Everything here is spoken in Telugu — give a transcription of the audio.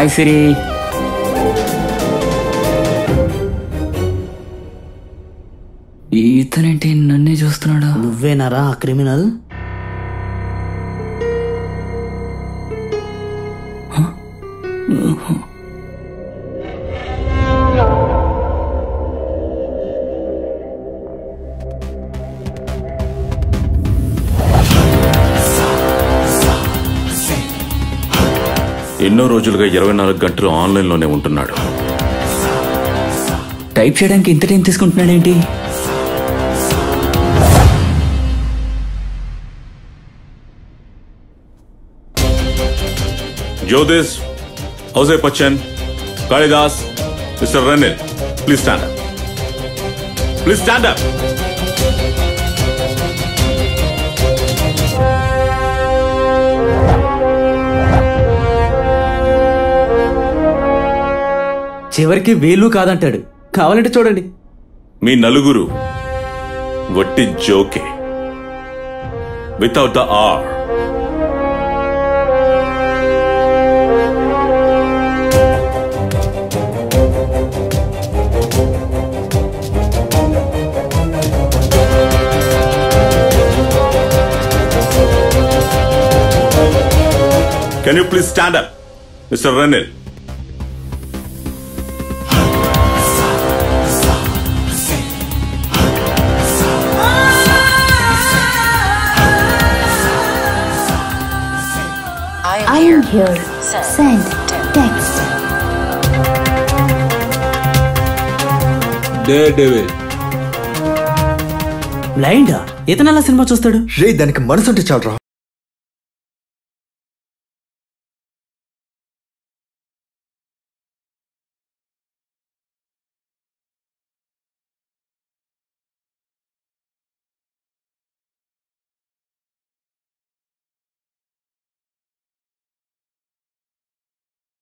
హాయ్ సిరి ఇతనేంటి నన్నే చూస్తున్నాడు నువ్వేనారా ఆ క్రిమినల్ ఎన్నో రోజులుగా ఇరవై నాలుగు గంటలు ఆన్లైన్లోనే ఉంటున్నాడు టైప్ చేయడానికి ఇంత టైం తీసుకుంటున్నాడేంటి జ్యోతిష్ హౌసే Bachchan Kalidas mister Ranil please stand up please stand up చివరికి వీలు కాదంటాడు కావాలంటే చూడండి మీ నలుగురు వట్టి జోకే without the R can you please stand up mister Ranil I am here. Send text. బ్లైండా ఇతను ఎలా సినిమా చూస్తాడు రే దానికి మనసు ఉంటే చాలరా